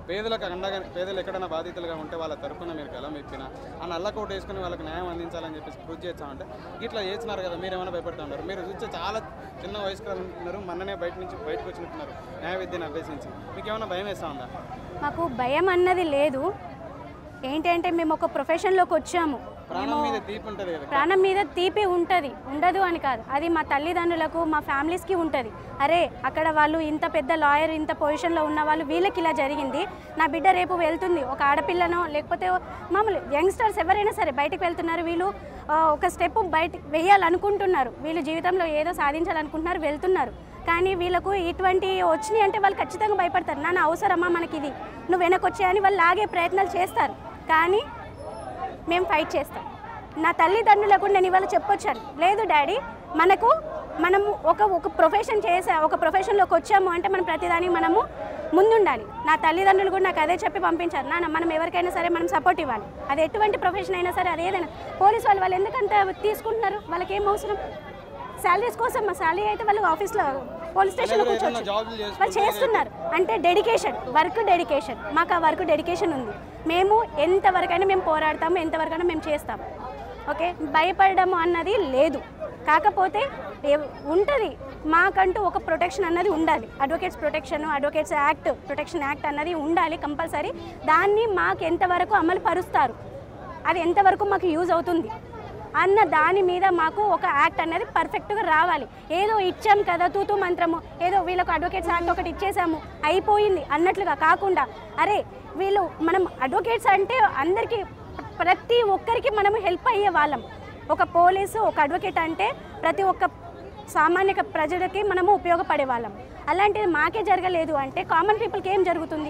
పేదలకు అండగా పేదలు ఎక్కడైనా బాధితులుగా ఉంటే వాళ్ళ తరపున మీరు కలం ఇప్పిన ఆ నల్ల కోట్ వేసుకుని వాళ్ళకి న్యాయం అందించాలని చెప్పేసి కృషి చేస్తామంటే ఇట్లా చేస్తున్నారు కదా మీరు ఏమైనా భయపడుతున్నారు మీరు చూస్తే చాలా చిన్న వయసులో ఉన్నారు మొన్ననే బయట నుంచి బయటకు వచ్చినట్టున్నారు న్యాయ విద్యను అభ్యసించి మీకు ఏమైనా భయం వేస్తా ఉందా మాకు భయం అన్నది లేదు ఏంటంటే మేము ఒక ప్రొఫెషన్లోకి వచ్చాము ప్రాణం మీద తీపి ఉంటుంది కదా ప్రాణం మీద తీపి ఉంటుంది ఉండదు అని కాదు అది మా తల్లిదండ్రులకు మా ఫ్యామిలీస్కి ఉంటుంది అరే అక్కడ వాళ్ళు ఇంత పెద్ద లాయర్ ఇంత పొజిషన్లో ఉన్న వాళ్ళు వీళ్ళకి ఇలా జరిగింది నా బిడ్డ రేపు వెళ్తుంది ఒక ఆడపిల్లనో లేకపోతే మామూలు యంగ్స్టర్స్ ఎవరైనా సరే బయటకు వెళ్తున్నారు వీళ్ళు ఆ, ఒక స్టెప్ బయట వేయాలనుకుంటున్నారు వీళ్ళు జీవితంలో ఏదో సాధించాలనుకుంటున్నారు వెళ్తున్నారు కానీ వీళ్ళకు ఇటువంటి వచ్చినాయి అంటే వాళ్ళు ఖచ్చితంగా భయపడతారు నాన్న అవసరమా మనకి ఇది నువ్వు వెనకొచ్చాయని వాళ్ళు లాగే ప్రయత్నాలు చేస్తారు కానీ మేము ఫైట్ చేస్తాం నా తల్లిదండ్రులకు నేను ఇవాళ చెప్పొచ్చాను లేదు డాడీ మనకు మనము ఒక ఒక ప్రొఫెషన్ చేసా ఒక ప్రొఫెషన్లోకి వచ్చాము అంటే మనం ప్రతిదానికి మనము ముందుండాలి నా తల్లిదండ్రులు కూడా నాకు అదే చెప్పి పంపించారు నాన్న మనం ఎవరికైనా సరే మనం సపోర్ట్ ఇవ్వాలి అది ఎటువంటి ప్రొఫెషన్ అయినా సరే అది ఏదైనా పోలీస్ వాళ్ళు వాళ్ళు ఎందుకంత తీసుకుంటున్నారు వాళ్ళకి ఏం అవసరం శాలరీస్ కోసం మా శాలరీ అయితే వాళ్ళు ఆఫీస్లో పోలీస్ స్టేషన్లో ఏదైనా కూర్చోవచ్చు జాబ్లు వాళ్ళు చేసుకుంటే చేస్తున్నారు అంటే డెడికేషన్ వర్క్ డెడికేషన్ మాకు ఆ వర్క్ డెడికేషన్ ఉంది మేము ఎంతవరకైనా మేము పోరాడతాము ఎంతవరకైనా మేము చేస్తాము ఓకే భయపడడం అన్నది లేదు కాకపోతే ఉంటుంది మాకంటూ ఒక ప్రొటెక్షన్ అన్నది ఉండాలి advocates protection advocates act protection act అన్నది ఉండాలి కంపల్సరీ దాన్ని మాకు ఎంతవరకు అమలు పరుస్తారు అది ఎంతవరకు మాకు యూజ్ అవుతుంది అన్న దాని మీద మాకు ఒక యాక్ట్ అనేది పర్ఫెక్ట్గా రావాలి ఏదో ఇచ్చాం కదా తూతూ మంత్రము ఏదో వీళ్ళకు అడ్వకేట్స్ యాక్ట్ ఒకటి ఇచ్చేసాము అయిపోయింది అన్నట్లుగా కాకుండా అరే వీళ్ళు మనం అడ్వకేట్స్ అంటే అందరికీ ప్రతి ఒక్కరికి మనం హెల్ప్ అయ్యే వాళ్ళం ఒక పోలీసు ఒక అడ్వకేట్ అంటే ప్రతి ఒక్క సామాన్య ప్రజలకి మనము ఉపయోగపడే వాళ్ళం అలాంటిది మాకే జరగలేదు అంటే కామన్ పీపుల్కి ఏం జరుగుతుంది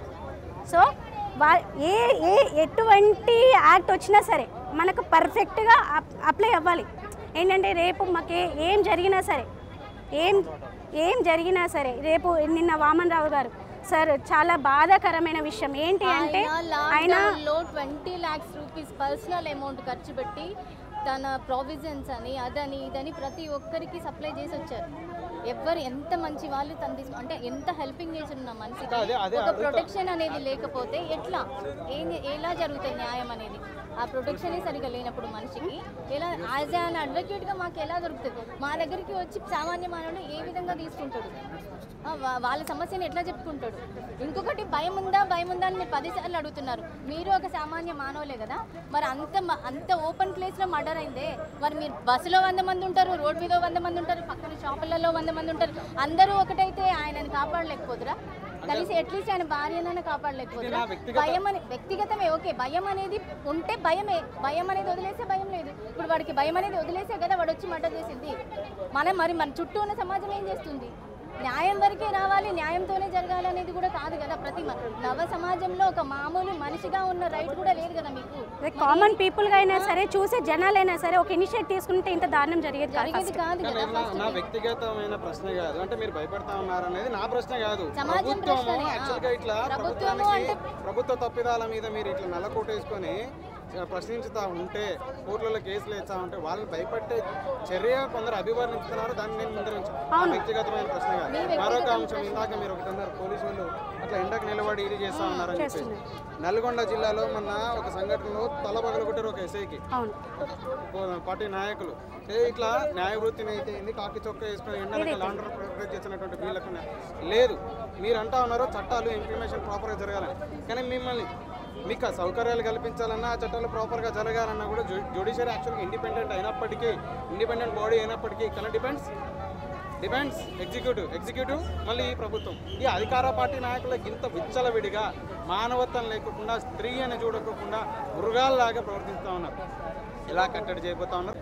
సో వా ఏ ఏ ఎటువంటి యాక్ట్ వచ్చినా సరే మనకు పర్ఫెక్ట్గా అప్- అప్లై అవ్వాలి ఏంటంటే రేపు మాకు ఏ- ఏం జరిగినా సరే ఏం ఏం జరిగినా సరే రేపు నిన్న వామన్ రావు గారు సార్ చాలా బాధాకరమైన విషయం ఏంటి అంటే ఆయన లో twenty lakhs rupees personal amount ఖర్చు పెట్టి తన ప్రావిజన్స్ అని అదని ఇదని ప్రతి ఒక్కరికి సప్లై చేసి వచ్చారు ఎవరు ఎంత మంచి వాళ్ళు తను తీసుకు అంటే ఎంత హెల్పింగ్ చేసి ఉన్న మనిషికి అదే- అదే ఒక అడుగుతా. ప్రొటెక్షన్ అనేది లేకపోతే ఎట్లా ఏం ఎలా జరుగుతుంది న్యాయం అనేది ఆ ప్రొటెక్షనే సరిగా లేనప్పుడు మనిషికి ఎలా యాజ్ అన్ అడ్వకేట్గా మాకు ఎలా దొరుకుతుంది మా దగ్గరికి వచ్చి సామాన్య మానవుడు ఏ విధంగా తీసుకుంటాడు ఆ, వా- వాళ్ళ సమస్యను ఎట్లా చెప్పుకుంటాడు ఇంకొకటి భయం ఉందా భయం ఉందా అని మీరు పదిసార్లు అడుగుతున్నారు మీరు ఒక సామాన్య మానవులే కదా మరి అంత మ- అంత ఓపెన్ ప్లేస్లో మర్డర్ అయిందే మరి మీరు బస్సులో వంద మంది ఉంటారు రోడ్ మీద వంద మంది ఉంటారు పక్కన షాపులలో వంద మంది ఉంటారు అందరూ ఒకటైతే ఆయనని కాపాడలేకపోతురా కలిసి అట్లీస్ట్ ఆయన భార్యనైనా కాపాడలేకపోతురా ఇది నా వ్యక్తిగత- భయం అని వ్యక్తిగతమే ఓకే భయం అనేది ఉంటే భయమే భయం అనేది వదిలేసే భయం లేదు ఇప్పుడు వాడికి భయం అనేది వదిలేసే కదా వాడు వచ్చి మర్డర్ చేసింది మనం మరి మన చుట్టూ ఉన్న సమాజం ఏం చేస్తుంది న్యాయం వరకే రావాలి న్యాయంతోనే జరగాలి అనేది కూడా కాదు కదా ప్రతి మ- నవ సమాజంలో ఒక మామూలు మనిషిగా ఉన్న రైట్ కూడా లేదు కదా మీకు కామన్ పీపుల్గా అయినా సరే చూసే జనాలైనా సరే ఒక ఇనిషియేట్ తీసుకుంటే ఇంత దారుణం జరిగేది కాదు జరిగేది first. కాదు కానీ కదా ఇది నా- నా వ్యక్తిగతమైన ప్రశ్న కాదు అంటే మీరు భయపడతా ఉన్నారు అనేది నా ప్రశ్న కాదు సమాజం ప్రభుత్వము ప్రశ్ననే, ఆ. యాక్చువల్గా ఇట్లా ప్రభుత్వము ప్రభుత్వానికి ప్రభుత్వ తప్పిదాల మీద మీరు ఇట్లా నల్లకోటేసుకొని ఆ, ప్రశ్నించుతా ఉంటే కోర్టులలో కేసులు వేస్తా ఉంటే వాళ్ళు భయపట్టే చర్య కొందరు అభివర్ణిస్తున్నారు దాన్ని నేను ముందర ఉంచు నా వ్యక్తిగతమైన ప్రశ్న కాదు మరొక అంశం ఇందాక మీరు ఒకటి అన్నారు పోలీసు వాళ్ళు అట్లా ఎండకు నిలబడి ఇది చేస్తా ఉన్నారని చెప్పేసి నల్గొండ జిల్లాలో మొన్న ఒక సంఘటనలో తల పగలగొట్టారు ఒక ఎస్ఐకి అవును పో- పార్టీ నాయకులు ఏ ఇట్లా న్యాయ వృత్తిని అయితే ఏంది కాకి చొక్క వేసుకొని ఎండలకి లాండర్ ప్రొటెక్ట్ చేసినటువంటి వీళ్ళకు న్యా- లేదు మీరు అంటా ఉన్నారు చట్టాలు ఇంప్లిమేషన్ ప్రాపర్గా జరగాలని కానీ మిమ్మల్ని మీకు ఆ సౌకర్యాలు కల్పించాలన్నా ఆ చట్టాలు ప్రాపర్గా జరగాలన్నా కూడా జ్యుడిషియరీ యాక్చువల్గా ఇండిపెండెంట్ అయినప్పటికీ ఇండిపెండెంట్ బాడీ అయినప్పటికీ ఇక్కడ డిపెండ్స్ డిపెండ్స్ ఎగ్జిక్యూటివ్ ఎగ్జిక్యూటివ్ మళ్ళీ ఈ ప్రభుత్వం ఈ అధికార పార్టీ నాయకులకు ఇంత విచ్చలవిడిగా మానవత్వం లేకుండా స్త్రీ అని చూడకోకుండా మృగాల్లాగా ప్రవర్తిస్తూ ఉన్నారు ఇలా కట్టడి చేయబోతా ఉన్నారు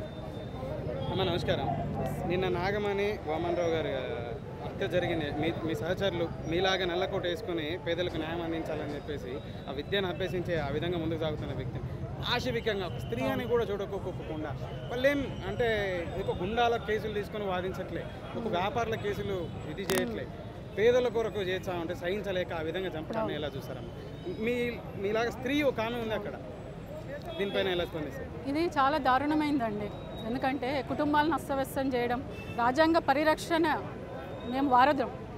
అమ్మ నమస్కారం నిన్న నాగమణి వామన్రావు గారి ఆ, హత్య జరిగింది మీ మీ సహచరులు మీలాగా నల్లకోట వేసుకొని పేదలకు న్యాయం అందించాలని చెప్పేసి ఆ విద్యను అభ్యసించే ఆ విధంగా ముందుకు సాగుతున్న వ్యక్తి ఆశవికంగా ఒక స్త్రీ అని కూడా చూడకోకుండా వాళ్ళేం అంటే ఒక గుండాల కేసులు తీసుకొని వాదించట్లే ఒక వ్యాపారుల కేసులు ఇది చేయట్లే పేదల కొరకు చేస్తా ఉంటే సహించలేక ఆ విధంగా చంపడాన్ని ఎలా చూస్తారమ్మా మీ మీలాగా స్త్రీ ఒక ఆమె ఉంది అక్కడ దీనిపైన ఎలా స్పందిస్తారు ఇది చాలా దారుణమైందండి ఎందుకంటే కుటుంబాలను అస్తవ్యస్తం చేయడం రాజ్యాంగ పరిరక్షణ మేము వారధం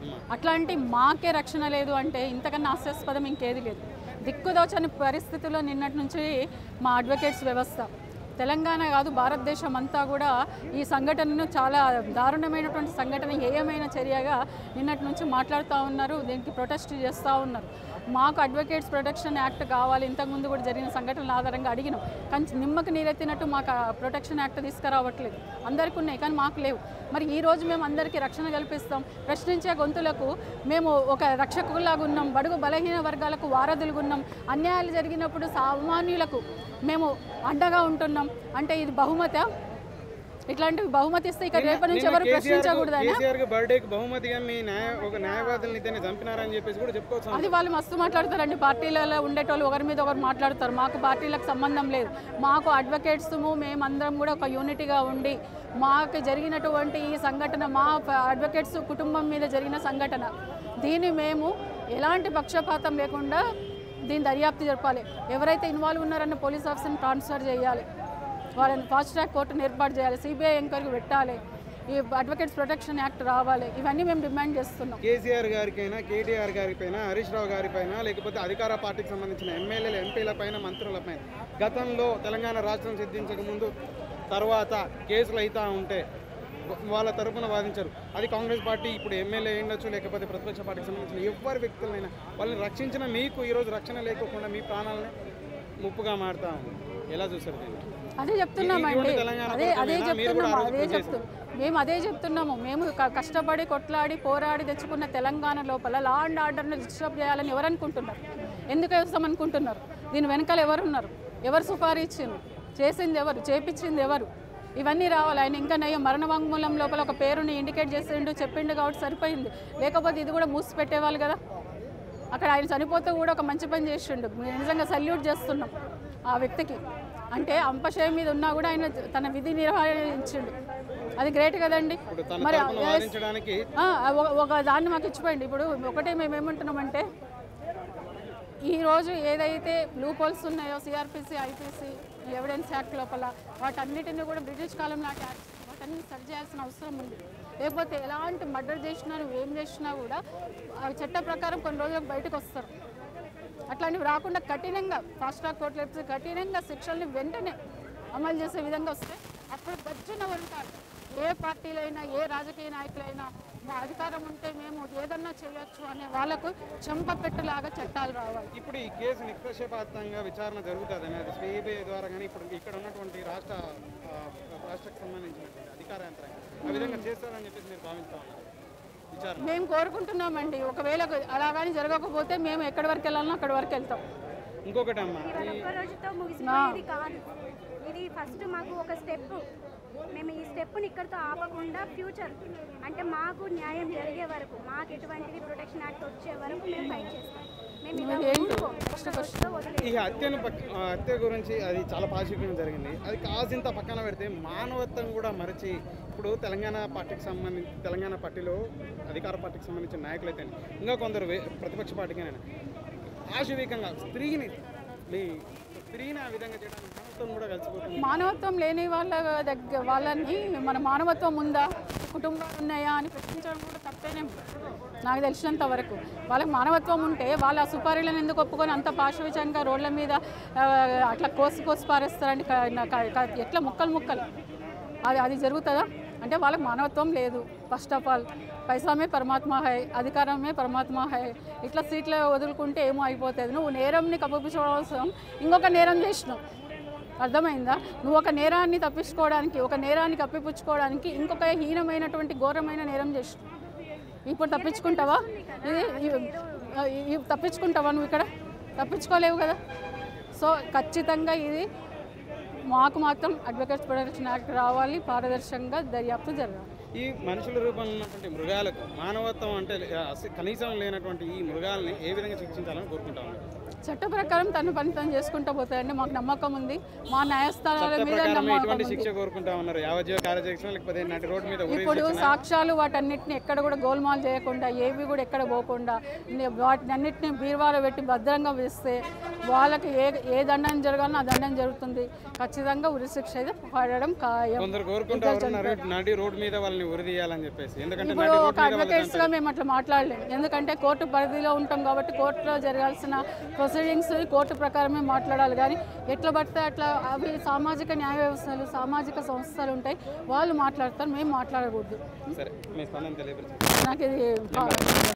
అట్లాంటి మాకే రక్షణ లేదు అంటే ఇంతకన్నా హాస్యాస్పదం ఇంకేది లేదు దిక్కుదోచని పరిస్థితుల్లో నిన్నటి నుంచి మా అడ్వకేట్స్ వ్యవస్థ తెలంగాణ కాదు భారతదేశం అంతా కూడా ఈ సంఘటనను చాలా దారుణమైనటువంటి సంఘటన ఏయమైన చర్యగా నిన్నటి నుంచి మాట్లాడుతూ ఉన్నారు దీనికి ప్రొటెస్ట్ చేస్తూ ఉన్నారు మాకు అడ్వకేట్స్ ప్రొటెక్షన్ యాక్ట్ కావాలి ఇంతకుముందు కూడా జరిగిన సంఘటనల ఆధారంగా అడిగినాం కానీ నిమ్మకు నీరెత్తినట్టు మాకు ఆ ప్రొటెక్షన్ యాక్ట్ తీసుకురావట్లేదు అందరికీ ఉన్నాయి కానీ మాకు లేవు మరి ఈ రోజు మేము అందరికీ రక్షణ కల్పిస్తాం ప్రశ్నించే గొంతులకు మేము ఒక రక్షకులాగా ఉన్నాం బడుగు బలహీన వర్గాలకు వారధులుగా ఉన్నాం అన్యాయాలు జరిగినప్పుడు సామాన్యులకు మేము అండగా ఉంటున్నాం అంటే ఇది బహుమత ఇట్లాంటివి బహుమతి ఇస్తే ఇక రేపటి నుంచి ఎవరు ప్రశ్నించకూడదని కేసీఆర్ కి బర్త్డేకి బహుమతిగా మీ న్యాయ ఒక న్యాయవాదుల్ని ఇద్దరిని చంపినారని చెప్పేసి కూడా చెప్పుకోవచ్చు అది వాళ్ళు మస్తు మాట్లాడతారండి పార్టీలలో ఉండేటోళ్ళు ఒకరి మీద ఒకరు మాట్లాడతారు మాకు పార్టీలకు సంబంధం లేదు మాకు అడ్వకేట్స్ మేమందరం కూడా ఒక యూనిటీగా ఉండి మాకు జరిగినటువంటి ఈ సంఘటన మా అడ్వకేట్స్ కుటుంబం మీద జరిగిన సంఘటన దీన్ని మేము ఎలాంటి పక్షపాతం లేకుండా దీని దర్యాప్తు జరపాలి ఎవరైతే ఇన్వాల్వ్ ఉన్నారన్న పోలీస్ ఆఫీసర్ని ట్రాన్స్ఫర్ చేయాలి వాళ్ళని ఫాస్ట్ ట్రాక్ కోర్టును ఏర్పాటు చేయాలి సిబిఐ ఎంక్వైరీ పెట్టాలి ఈ అడ్వకేట్స్ ప్రొటెక్షన్ యాక్ట్ రావాలి ఇవన్నీ మేము డిమాండ్ చేస్తున్నాం కేసీఆర్ గారికైనా కేటీఆర్ గారిపైన హరీష్ రావు గారిపైన లేకపోతే అధికార పార్టీకి సంబంధించిన ఎమ్మెల్యేలు ఎంపీల పైన మంత్రుల పైన గతంలో తెలంగాణ రాష్ట్రం సిద్ధించక ముందు తర్వాత కేసులు అవుతా ఉంటే వాళ్ళ తరపున వాదించారు అది కాంగ్రెస్ పార్టీ ఇప్పుడు ఎమ్మెల్యే ఉండొచ్చు లేకపోతే ప్రతిపక్ష పార్టీకి సంబంధించిన ఎవరి వ్యక్తులైనా వాళ్ళని రక్షించిన మీకు ఈరోజు రక్షణ లేకోకుండా మీ ప్రాణాలని ముప్పుగా మారుతా ఉంది ఎలా చూస్తారు దీన్ని అదే చెప్తున్నామండి ఇటువంటి తెలంగాణ అదే అదే ప్రభుత్వమేనా? మీరు కూడా చెప్తున్నాము ఆ రోజు అదే పనిచేశారు. చెప్తు మేము అదే చెప్తున్నాము మేము క- కష్టపడి కొట్లాడి పోరాడి తెచ్చుకున్న తెలంగాణ లోపల లా అండ్ ఆర్డర్ను డిస్టర్బ్ చేయాలని ఎవరు అనుకుంటున్నారు ఎందుకు వేస్తాం అనుకుంటున్నారు దీని వెనకాల ఎవరు ఉన్నారు ఎవరు సుపారీ ఇచ్చింది చేసింది ఎవరు చేపించింది ఎవరు ఇవన్నీ రావాలి ఆయన ఇంకా నయ్యం మరణ వాంగ్మూలం లోపల ఒక పేరుని ఇండికేట్ చేసిండు చెప్పిండు కాబట్టి సరిపోయింది లేకపోతే ఇది కూడా మూసి పెట్టేవాళ్ళు కదా అక్కడ ఆయన చనిపోతే కూడా ఒక మంచి పని చేసిండు మేము నిజంగా సల్యూట్ చేస్తున్నాం ఆ వ్యక్తికి అంటే అంపశయం మీద ఉన్నా కూడా ఆయన తన విధి నిర్వహించిండు అది గ్రేట్ కదండి ఇప్పుడు తన మరి తరపున వాదించడానికి ఆ, ఒక- ఒక దాన్ని మాకు ఇచ్చిపోయింది ఇప్పుడు ఒకటే మేము ఏమంటున్నామంటే ఈరోజు ఏదైతే బ్లూ పోల్స్ ఉన్నాయో సిఆర్పిసి ఐపీసీ ఎవిడెన్స్ యాక్ట్ లోపల వాటన్నిటిని కూడా బ్రిటిష్ కాలం నాటి యాక్ట్స్ వాటన్ని సరి చేయాల్సిన అవసరం ఉంది లేకపోతే ఎలాంటి మర్డర్ చేసినా నువ్వు ఏం చేసినా కూడా ఆ చట్ట ప్రకారం కొన్ని రోజులకు బయటకు వస్తారు అట్లాంటివి రాకుండా కఠినంగా ఫాస్ట్ ట్రాక్ కోర్టులు ఎత్తి కఠినంగా శిక్షల్ని వెంటనే అమలు చేసే విధంగా వస్తే అప్పుడు గచ్చిన ఉంటారు ఏ పార్టీలైనా ఏ రాజకీయ నాయకులైనా మా అధికారం ఉంటే మేము ఏదన్నా చేయొచ్చు అనే వాళ్ళకు చెంపపెట్టులాగా చట్టాలు రావాలి ఇప్పుడు ఈ కేసు నిష్పక్షపాతంగా విచారణ జరుగుతుంది అనేది సిబిఐ ద్వారా కానీ ఇప్పుడు ఇక్కడ ఉన్నటువంటి రాష్ట్ర ఆ, రాష్ట్రకు సంబంధించినటువంటి అధికార యంత్రాంగం ఆ విధంగా చేస్తారని చెప్పేసి మీరు భావిస్తా ఉన్నారు విచారణ మేము కోరుకుంటున్నామండి ఒకవేళ అలా కానీ జరగకపోతే మేము ఎక్కడి వరకు వెళ్ళాలనో అక్కడి వరకు వెళ్తాం ఇంకొకటి అమ్మా ఇవాళ ఈ ఒక్క రోజుతో ముగిసిపోయేది కాదు ఇది ఫస్ట్ మాకు ఒక స్టెప్ మేము ఈ స్టెప్ని ఇక్కడితో ఆపకుండా ఫ్యూచర్ అంటే మాకు న్యాయం జరిగే వరకు మాకు ఎటువంటిది ప్రొటెక్షన్ యాక్ట్ వచ్చే వరకు మేము ఫైట్ చేస్తాం మేము ఇలా ఊరుకోం. ఒక్క రోజుతో వదిలేయం. ఈ హత్యను పక్క- ఆ హత్య గురించి అది చాలా పాజిటివ్గా జరిగింది అది కాసింత పక్కన పెడితే మానవత్వం కూడా మరచి ఇప్పుడు తెలంగాణ పార్టీకి సంబంధించి తెలంగాణ పార్టీలో అధికార పార్టీకి సంబంధించిన నాయకులైతే ఇంకా కొందరు వే- ప్రతిపక్ష పార్టీకైనా ఆశీవికంగా స్త్రీని మీ స్త్రీని ఆ విధంగా చేయడానికి మానవత్వం కూడా కలిసిపోతుంది మానవత్వం లేని వాళ్ళ దగ్గర వాళ్ళని మన మానవత్వం ఉందా కుటుంబాలు ఉన్నాయా అని ప్రశ్నించడం కూడా తప్పేనే నాకు తెలిసినంత వరకు వాళ్ళకి మానవత్వం ఉంటే వాళ్ళ సుపారీలను ఎందుకు ఒప్పుకొని అంత పాశవిచంగా రోడ్ల మీద ఆ, అట్లా కోసి కోసి పారేస్తారండి క- క- క- ఎట్లా ముక్కలు ముక్కలు అది అది జరుగుతుందా అంటే వాళ్ళకి మానవత్వం లేదు ఫస్ట్ ఆఫ్ ఆల్ పైసామే పరమాత్మ హై అధికారమే పరమాత్మ హై ఇట్లా సీట్లు వదులుకుంటే ఏమో అయిపోతుంది నువ్వు నేరంని కప్పిపుచ్చుకోవడం ఇంకొక నేరం చేసినావు అర్థమైందా నువ్వు ఒక నేరాన్ని తప్పించుకోవడానికి ఒక నేరాన్ని కప్పిపుచ్చుకోవడానికి ఇంకొక హీనమైనటువంటి ఘోరమైన నేరం చేసినావు ఇప్పుడు తప్పించుకుంటావా ఇది ఇ- ఇ- తప్పించుకుంటావా నువ్వు ఇక్కడ తప్పించుకోలేవు కదా సో ఖచ్చితంగా ఇది మాకు మాత్రం అడ్వకేట్స్ ప్రొటెక్షన్ యాక్ట్ రావాలి పారదర్శకంగా దర్యాప్తు జరగాలి ఈ మనుషుల రూపంలో ఉన్నటువంటి మృగాలకు మానవత్వం అంటే ఆ, అస- కనీసం లేనటువంటి ఈ మృగాల్ని ఏ విధంగా శిక్షించాలని కోరుకుంటా ఉన్నాను చట్ట ప్రకారం తన పని తను చేసుకుంటూ పోతాయండి మాకు నమ్మకం ఉంది మా న్యాయస్థానాల చట్ట మీద ప్రకారం నమ్మకం ఎటువంటి ఉంది శిక్ష కోరుకుంటా ఉన్నారు యావజ్జీవ కార్యశిక్షణ లేకపోతే నటి రోడ్డు మీద ఊరేగి ఇప్పుడు సాక్ష్యాలు వాటన్నిటిని ఎక్కడ కూడా గోల్మాల్ చేయకుండా ఏవి కూడా ఎక్కడ పోకుండా ని- వాటిని అన్నిటిని బీరువాలో పెట్టి భద్రంగా వేస్తే వాళ్ళకి ఏ ఏ దండం జరగాలనో ఆ దండం జరుగుతుంది ఖచ్చితంగా ఉరిశిక్ష అయితే పడడం ఖాయం కొందరు కోరుకుంటారు నడి- నడి రోడ్ మీద వాళ్ళని ఉరిదీయాలని చెప్పేసి ఎందుకంటే ఇప్పుడు నడి రోడ్ ఒక అడ్వకేట్స్గా మేము అట్లా మాట్లాడలేము ఎందుకంటే కోర్టు పరిధిలో ఉంటాం కాబట్టి కోర్టులో జరగాల్సిన ప్రొసీడింగ్స్ కోర్టు ప్రకారమే మాట్లాడాలి కానీ ఎట్లా పడితే అట్లా అవి సామాజిక న్యాయ వ్యవస్థలు సామాజిక సంస్థలు ఉంటాయి వాళ్ళు మాట్లాడతారు మేము మాట్లాడకూడదు సరే మీ స్పందన తెలియపరిచారు నాకు ఇది